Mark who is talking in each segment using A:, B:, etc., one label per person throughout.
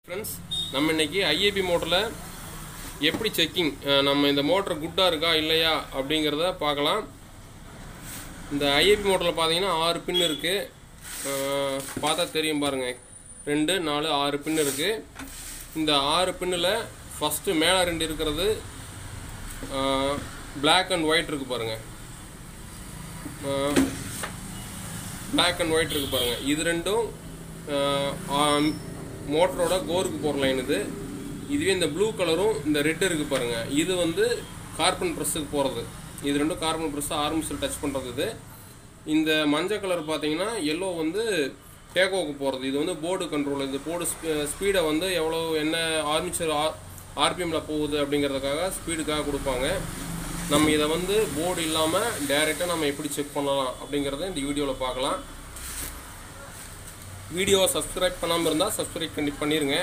A: Friends நம்ம இன்னைக்கு IAP மோட்டரில் எப்படி செக்கிங் நம்ம இந்த மோட்டர் குட்டாக இருக்கா இல்லையா அப்படிங்கிறத பார்க்கலாம் இந்த ஐஏபி மோட்டரில் பார்த்தீங்கன்னா ஆறு பின் இருக்குது பார்த்தா தெரியும் பாருங்கள் ரெண்டு நாலு ஆறு பின் இருக்குது இந்த ஆறு பின்னில் ஃபஸ்ட்டு மேலே ரெண்டு இருக்கிறது Black அண்ட் ஒயிட் இருக்குது பாருங்கள் Black அண்ட் ஒயிட் இருக்குது பாருங்கள் இது ரெண்டும் மோட்டரோட கோருக்கு போகிற லைன் இது இதுவே இந்த ப்ளூ கலரும் இந்த ரெட் இருக்குது பாருங்கள் இது வந்து கார்பன் ப்ரெஸ்ஸுக்கு போகிறது இது ரெண்டும் கார்பன் ப்ரெஸ் ஆர்மிஸில் டச் பண்ணுறது இது இந்த மஞ்சள் கலர் பார்த்தீங்கன்னா எல்லோ வந்து டேகோவுக்கு போகிறது இது வந்து போர்டு கண்ட்ரோல் இந்த போர்டு ஸ்பீடை வந்து எவ்வளோ என்ன ஆர்மிச்சர் ஆர்பிஎம்மில் போகுது அப்படிங்கிறதுக்காக ஸ்பீடுக்காக கொடுப்பாங்க நம்ம இதை வந்து போர்டு இல்லாமல் டைரெக்டாக நம்ம எப்படி செக் பண்ணலாம் அப்படிங்கிறத இந்த வீடியோவில் பார்க்கலாம் வீடியோவை சப்ஸ்கிரைப் பண்ணாமல் இருந்தால் சப்ஸ்கிரைப் பண்ணி பண்ணிடுங்க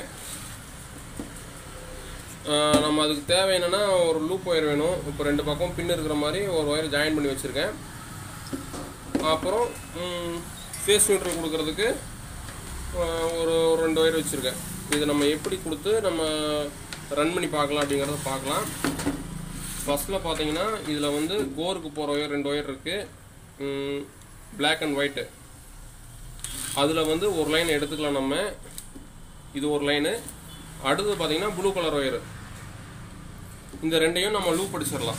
A: ஆஹ் நம்ம அதுக்கு தேவை என்னென்னா ஒரு லூப் ஒயர் வேணும் இப்போ ரெண்டு பக்கம் பின் இருக்கிற மாதிரி ஒரு ஒயர் ஜாயின் பண்ணி வச்சுருக்கேன் அப்புறம் ஃபேஸ் நியூட்ரல் கொடுக்கறதுக்கு ஆஹ் ஒரு ஒரு ரெண்டு ஒயர் வச்சுருக்கேன் இதை நம்ம எப்படி கொடுத்து நம்ம ரன் பண்ணி பார்க்கலாம் அப்படிங்கிறத பார்க்கலாம் ஃபஸ்ட்டில் பார்த்தீங்கன்னா இதில் வந்து கோருக்கு போகிற ஒயர் ரெண்டு ஒயர் இருக்குது பிளாக் அண்ட் ஒயிட்டு அதில் வந்து ஒரு லைன் எடுத்துக்கலாம் நம்ம இது ஒரு லைனு அடுத்து பார்த்தீங்கன்னா ப்ளூ கலர் ஒயரு இந்த ரெண்டையும் நம்ம லூப் அடிச்சிடலாம்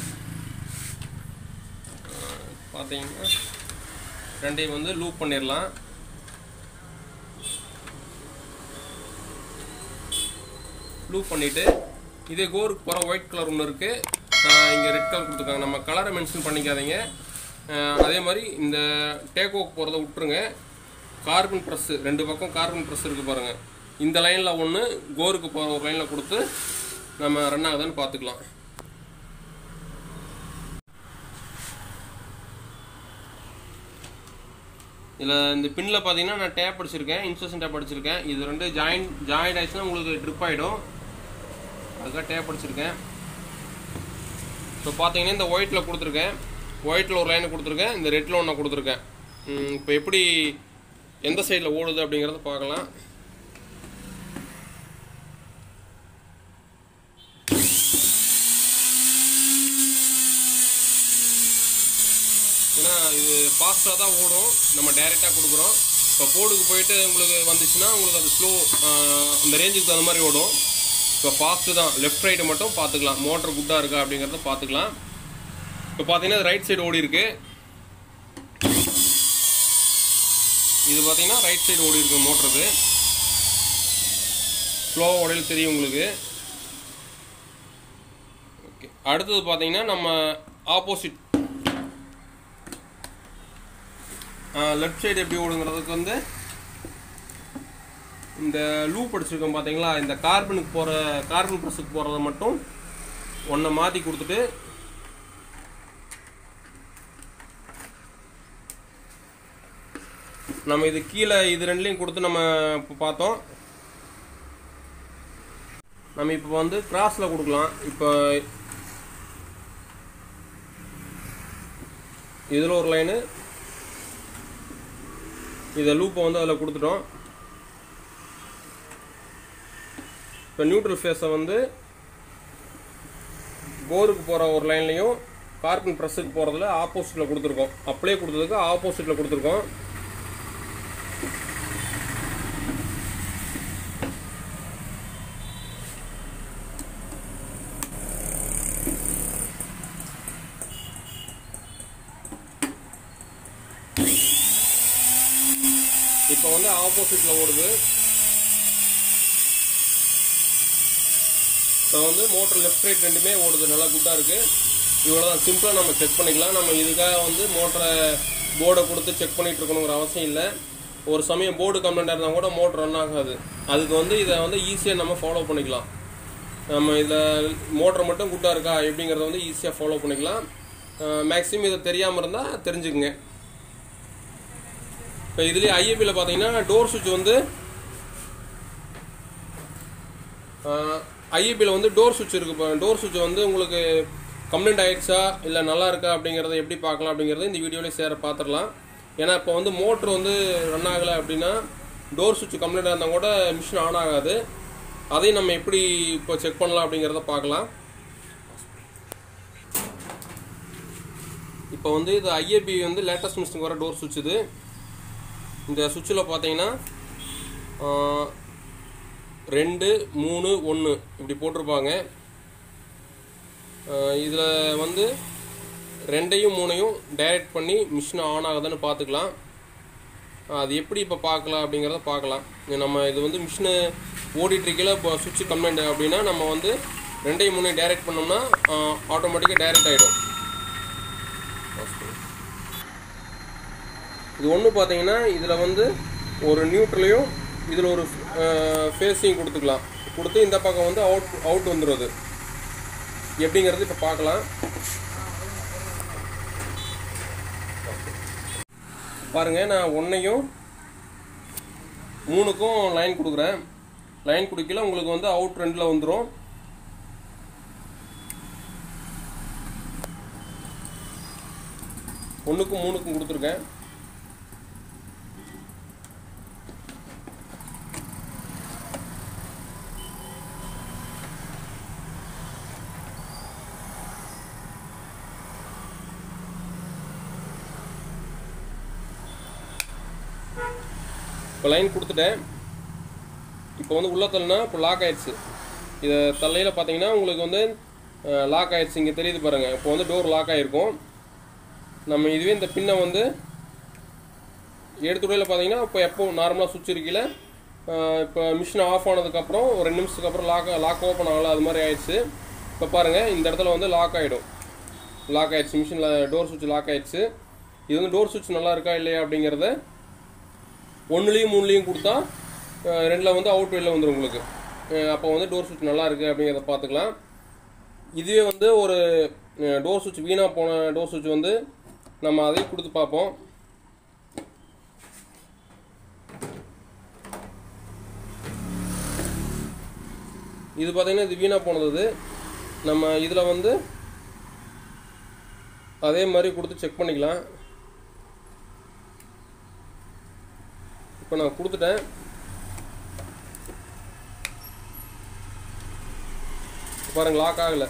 A: பார்த்தீங்கன்னா ரெண்டையும் வந்து லூப் பண்ணிடலாம் லூப் பண்ணிவிட்டு இதே கோருக்கு போகிற ஒயிட் கலர் ஒன்று இருக்குது இங்கே ரெட் கலர் கொடுத்துருக்காங்க நம்ம கலரை மென்ஷன் பண்ணிக்காதீங்க ஆஹ் அதே மாதிரி இந்த டேக்கோக்கு போகிறத விட்டுருங்க கார்பன் ப்ரெஸ்ஸு ரெண்டு பக்கம் கார்பன் ப்ரெஸ் இருக்குது பாருங்கள் இந்த லைனில் ஒன்று கோருக்கு போகிற ஒரு லைனில் கொடுத்து நம்ம ரன் ஆகுதான்னு பார்த்துக்கலாம் இதில் இந்த பின்னில் பார்த்தீங்கன்னா நான் டேப் அடிச்சிருக்கேன் இன்ஸ்ட்ரக்ஷன் டேப் அடிச்சிருக்கேன் இது ரெண்டு ஜாயின் ஜாயின் ஆயிடுச்சுன்னா உங்களுக்கு ட்ரிப் ஆகிடும் அதுக்காக டேப் அடிச்சிருக்கேன் இப்போ பார்த்தீங்கன்னா இந்த ஒயிட்டில் கொடுத்துருக்கேன் ஒயிட்டில் ஒரு லைனை கொடுத்துருக்கேன் இந்த ரெட்டில் ஒன்று கொடுத்துருக்கேன் இப்போ எப்படி எந்த சைடில் ஓடுது அப்படிங்கிறத பார்க்கலாம் ஏன்னா இது ஃபாஸ்ட்டாக தான் ஓடும் நம்ம டைரெக்டாக கொடுக்குறோம் இப்போ போர்டுக்கு போயிட்டு உங்களுக்கு வந்துச்சுன்னா உங்களுக்கு அது ஸ்லோ அந்த ரேஞ்சுக்கு தகுந்த மாதிரி ஓடும் இப்போ ஃபாஸ்ட்டு தான் லெஃப்ட் ரைட்டு மட்டும் பார்த்துக்கலாம் மோட்டர் குட்டாக இருக்கா அப்படிங்கிறத பார்த்துக்கலாம் இப்போ பார்த்தீங்கன்னா ரைட் சைடு ஓடி இருக்கு இது பார்த்தீங்கன்னா ரைட் சைடு ஓடி இருக்கு மோட்டருக்கு ஸ்லோவாக உடையில தெரியும் உங்களுக்கு ஓகே அடுத்தது பார்த்தீங்கன்னா நம்ம ஆப்போசிட் லெஃப்ட் சைடு எப்படி ஓடுங்கிறதுக்கு வந்து இந்த லூப் அடிச்சிருக்கோம் பார்த்தீங்களா இந்த கார்பனுக்கு போகிற கார்பன் ப்ரெஸ்ஸுக்கு போகிறத மட்டும் ஒன்றை மாற்றி கொடுத்துட்டு நம்ம இது கீழே இது ரெண்டுலையும் கொடுத்து நம்ம இப்போ பார்த்தோம் நம்ம இப்போ வந்து கிராஸில் கொடுக்கலாம் இப்போ இதில் ஒரு லைனு இதை லூப்பை வந்து அதில் கொடுத்துட்டோம் இப்போ நியூட்ரல் ஃபேஸை வந்து போருக்கு போகிற ஒரு லைன்லையும் கார்பன் ப்ரெஸ்ஸுக்கு போகிறதுல ஆப்போசிட்டில் கொடுத்துருக்கோம் அப்படியே கொடுத்ததுக்கு ஆப்போசிட்டில் கொடுத்துருக்கோம் இப்போ வந்து ஆப்போசிட்டில் ஓடுது இப்போ வந்து மோட்டர் லெஃப்ட் ரைட் ரெண்டுமே ஓடுது நல்லா குட்டாக இருக்குது இவ்வளோ தான் சிம்பிளாக நம்ம செக் பண்ணிக்கலாம் நம்ம இதுக்காக வந்து மோட்டரை போர்டை கொடுத்து செக் பண்ணிட்டு இருக்கணுங்கிற அவசியம் இல்லை ஒரு சமயம் போர்டு கம்ப்ளைண்டாக இருந்தால் கூட மோட்டர் ரன் ஆகாது அதுக்கு வந்து இதை வந்து ஈஸியாக நம்ம ஃபாலோ பண்ணிக்கலாம் நம்ம இதில் மோட்டர் மட்டும் குட்டாக இருக்கா எப்படிங்கிறத வந்து ஈஸியாக ஃபாலோ பண்ணிக்கலாம் மேக்ஸிமம் இதை தெரியாமல் இருந்தால் தெரிஞ்சுக்குங்க இப்போ இதுலேயே ஐஏபியில் பார்த்தீங்கன்னா டோர் சுவிட்ச் வந்து ஐஏபியில் வந்து டோர் சுவிட்ச் இருக்கு இப்போ டோர் சுவிட்ச் வந்து உங்களுக்கு கம்ப்ளைண்ட் ஆயிடுச்சா இல்லை நல்லா இருக்கா அப்படிங்கிறத எப்படி பார்க்கலாம் அப்படிங்கிறத இந்த வீடியோலேயே சேர பார்த்துடலாம் ஏன்னா இப்போ வந்து மோட்ரு வந்து ரன் ஆகலை அப்படின்னா டோர் சுவிட்ச் கம்ப்ளைண்ட் இருந்தால் கூட மிஷின் ஆன் ஆகாது அதையும் நம்ம எப்படி இப்போ செக் பண்ணலாம் அப்படிங்கிறத பார்க்கலாம் இப்போ வந்து இது ஐஏபி வந்து லேட்டஸ்ட் மிஷினுக்கு வர டோர் சுவிட்ச் இது இந்த சுவிட்சில் பார்த்தீங்கன்னா ஆஹ், ரெண்டு மூணு ஒன்று இப்படி போட்டிருப்பாங்க இதில் வந்து ரெண்டையும் மூணையும் டைரக்ட் பண்ணி மிஷின் ஆன் ஆகுதான்னு பார்த்துக்கலாம் அது எப்படி இப்போ பார்க்கலாம் அப்படிங்கிறத பார்க்கலாம் இது நம்ம இது வந்து மிஷினு ஓடிட்டுருக்கையில் இப்போ சுவிட்ச் கம்ப்ளைண்ட் அப்படின்னா நம்ம வந்து ரெண்டையும் மூணையும் டைரக்ட் பண்ணோம்னா ஆட்டோமேட்டிக்காக டைரக்ட் ஆகிடும் இது ஒன்று பார்த்தீங்கன்னா இதில் வந்து ஒரு நியூட்ரலையும் இதில் ஒரு ஃபேஸையும் கொடுத்துக்கலாம் கொடுத்து இந்த பக்கம் வந்து அவுட் அவுட் வந்துடும் அது எப்படிங்கிறது இப்போ பார்க்கலாம் பாருங்க நான் ஒன்றையும் மூணுக்கும் லைன் கொடுக்குறேன் லைன் கொடுக்கல உங்களுக்கு வந்து அவுட் ரெண்டில் வந்துடும் ஒன்றுக்கும் மூணுக்கும் கொடுத்துருக்கேன் இப்போ லைன் கொடுத்துட்டேன் இப்போ வந்து உள்ள தள்ளினா இப்போ லாக் ஆயிடுச்சு இதை தள்ளையில் பார்த்தீங்கன்னா உங்களுக்கு வந்து லாக் ஆயிடுச்சு இங்கே தெரியுது பாருங்கள் இப்போ வந்து டோர் லாக் ஆகிருக்கும் நம்ம இதுவே இந்த பின்னை வந்து எடுத்துடையில் பார்த்தீங்கன்னா இப்போ எப்போ நார்மலாக சுவிட்ச் இருக்கல இப்போ மிஷின் ஆஃப் ஆனதுக்கப்புறம் ஒரு ரெண்டு நிமிஷத்துக்கு அப்புறம் லாக் லாக் ஓப்பன் ஆகல அது மாதிரி ஆயிடுச்சு இப்போ பாருங்கள் இந்த இடத்துல வந்து லாக் ஆகிடும் லாக் ஆயிடுச்சு மிஷினில் டோர் சுவிட்ச் லாக் ஆயிடுச்சு இது வந்து டோர் சுவிட்ச் நல்லா இருக்கா இல்லையா அப்படிங்கிறத ஒன்றுலேயும் மூணுலேயும் கொடுத்தா அஹ், ரெண்டில் வந்து அவுட் வெளில வந்துடும் உங்களுக்கு அஹ், அப்போ வந்து டோர் சுவிட்ச் நல்லா இருக்குது அப்படிங்கிறத பார்த்துக்கலாம் இதுவே வந்து ஒரு டோர் சுவிட்ச் வீணாக போன டோர் சுவிட்ச் வந்து நம்ம அதையும் கொடுத்து பார்ப்போம் இது பார்த்தீங்கன்னா இது வீணாக போனது இது. நம்ம இதில் வந்து அதே மாதிரி கொடுத்து செக் பண்ணிக்கலாம் இப்போ நான் கொடுத்துட்டேன் பாருங்க லாக் ஆகலை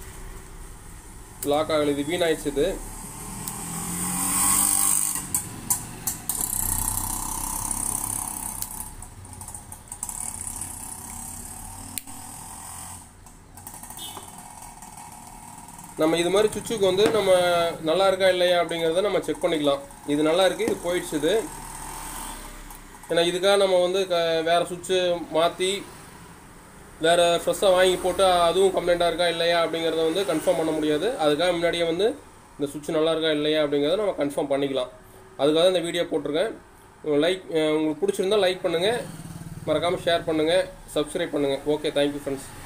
A: லாக் ஆகலை இது வீணாயிடுச்சு இது நம்ம இது மாதிரி சுவிட்சுக்கு வந்து நம்ம நல்லா இருக்கா இல்லையா அப்படிங்கிறத நம்ம செக் பண்ணிக்கலாம் இது நல்லா இருக்கு இது போயிடுச்சு இது ஏன்னா இதுக்காக நம்ம வந்து க வேறு சுவிட்சு மாற்றி வேறு ஃப்ரெஷ்ஷாக வாங்கி போட்டு அதுவும் கம்ப்ளைண்ட்டாக இருக்கா இல்லையா அப்படிங்கிறத வந்து கன்ஃபார்ம் பண்ண முடியாது அதுக்காக முன்னாடியே வந்து இந்த சுவிட்ச் நல்லா இருக்கா இல்லையா அப்படிங்கிறத நம்ம கன்ஃபார்ம் பண்ணிக்கலாம் அதுக்காக இந்த வீடியோ போட்டிருக்கேன் லைக் உங்களுக்கு பிடிச்சிருந்தா லைக் பண்ணுங்கள் மறக்காமல் ஷேர் பண்ணுங்கள் சப்ஸ்கிரைப் பண்ணுங்கள் ஓகே தேங்க்யூ ஃப்ரெண்ட்ஸ்